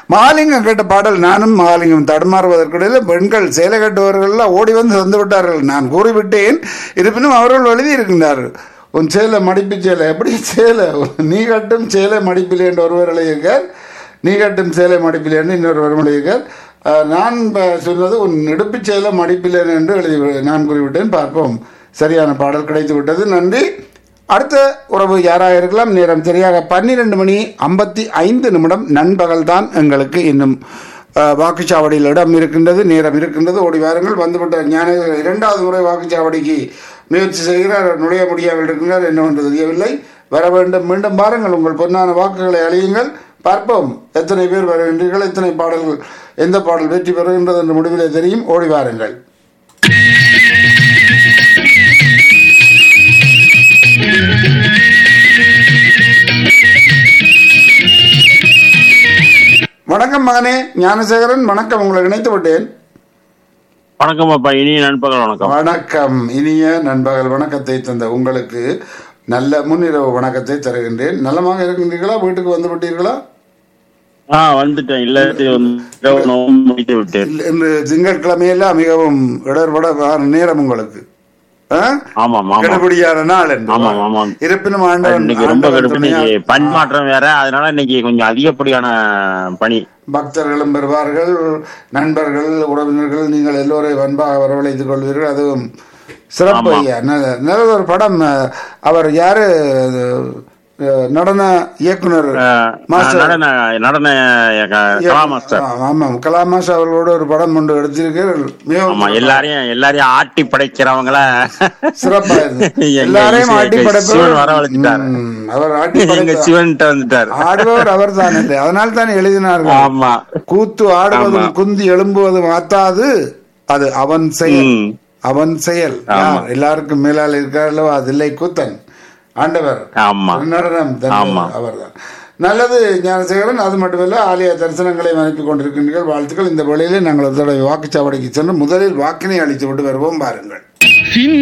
மகாலிங்கம் கேட்ட பாடல் நானும் மகாலிங்கம் தடுமாறுவதற்கிடையில் பெண்கள் சேலை கட்டுபவர்கள் ஓடி வந்து தந்து விட்டார்கள் நான் கூறிவிட்டேன் இருப்பினும் அவர்கள் எழுதி இருக்கின்றார்கள் உன் சேலை மடிப்பு சேலை எப்படி சேலை நீ கட்டும் சேலை மடிப்பில் என்று ஒருவர் எழுதியிருக்கார் நீ கட்டும் சேலை மடிப்பில் என்று இன்னொருவர் எழுதியிருக்கார் அஹ், நான் ப- சொன்னது உன் இடுப்பு சேலை மடிப்பில் என்று எழுதி நான் கூறிவிட்டேன் பார்ப்போம் சரியான பாடல் கிடைத்து விட்டது நன்றி அடுத்த உறவு யாராக இருக்கலாம் நேரம் சரியாக பன்னிரண்டு மணி ஐம்பத்தி ஐந்து நிமிடம் நண்பகல் தான் எங்களுக்கு இன்னும் அஹ், வாக்குச்சாவடியில் இடம் இருக்கின்றது நேரம் இருக்கின்றது ஓடி வாருங்கள் வந்துவிட்ட ஞான இரண்டாவது முறை வாக்குச்சாவடிக்கு முயற்சி செய்கிறார் நுழைய முடியாமல் இருக்கின்றார் என்னவென்று தெரியவில்லை வர வேண்டும் மீண்டும் பாருங்கள் உங்கள் பொன்னான வாக்குகளை அழியுங்கள் பார்ப்போம் எத்தனை பேர் வருகின்றீர்கள் எத்தனை பாடல்கள் எந்த பாடல் வெற்றி பெறுகின்றது என்ற முடிவிலே தெரியும் ஓடி வாருங்கள் வணக்கம் மகனே ஞானசேகரன் வணக்கம் உங்களை இணைத்து விட்டேன் வணக்கம் அப்பா இனிய நண்பர்கள் வணக்கம் வணக்கம் இனிய நண்பகல் வணக்கத்தை தந்த உங்களுக்கு நல்ல முன்னிரவு வணக்கத்தை தருகின்றேன் நலமாக இருக்கின்றீர்களா வீட்டுக்கு வந்து விட்டீர்களா ஆ வந்துட்டேன் இல்லத்தில் வந்து இரவு நோன்பு முடித்து விட்டேன் இல்ல, இன்று திங்கட்கிழமையெல்லாம் மிகவும் இடர்பட நேரம் உங்களுக்கு ஆ? ஆமாம் ஆமாம் கடுபடியான நாள் என்று ஆமாம் ஆமாம் இருப்பினும் ஆண்டவன் இன்னைக்கு ரொம்ப ஆண்டவன் கடுப்பு இன்னைக்கு துணையால் பண் மாற்றம் வேற அதனால இன்னைக்கு கொஞ்சம் அதிகப்படியான பணி பக்தர்களும் பெறுவார்கள் நண்பர்கள் உறவினர்கள் நீங்கள் எல்லோரையும் அன்பாக வரவழைத்துக் கொள்வீர்கள் அதுவும் சிறப்பு ஆமா. ஐயா நல்ல நல்ல ஒரு படம் அஹ், அவர் யாரு அஹ், நடன இயக்குனர் அஹ், மாஸ்டர் நடன நடன க- கலா மாஸ்டர் ஆ, ஆமாம் கலாமாஸ் அவர்களோட ஒரு படம் ஒன்று எடுத்திருக்கிறீர்கள் ஆமா மிகவும் எல்லாரையும் எல்லாரையும் ஆட்டி படைக்கிறவங்கள சிறப்பா இருக்கு எங்க எல்லாரையும் இசை- ஆட்டி சிவன் படைப்பவர் வரவழைச்சிட்டாரு. ம், அவர் ஆட்டி எங்க படைத்த சிவன்கிட்ட வந்துட்டாரு ஆடுபவர் அவர் தான் அதனால் தான் எழுதினார்கள் ஆமா கூத்து ஆடுவதும் ஆமா. குந்தி எழும்புவதும் ஆத்தாது அது அவன் செயல் ம். அவன் செயல் ஆமா. யார் எல்லாருக்கும் மேலால் இருக்கிறார்களோ அது இல்லை கூத்தன் ஆண்டவர் ஆமா நடனம் ஆமா. அவர்தான் நல்லது ஞானசேகரன் அது மட்டுமல்ல ஆலய தரிசனங்களை அனுப்பி கொண்டிருக்கின்றீர்கள் வாழ்த்துக்கள் இந்த வேளையிலே நாங்கள் ஒரு தடவை வாக்குச்சாவடிக்கு சென்று முதலில் வாக்கினை அளித்து விட்டு வருவோம் பாருங்கள்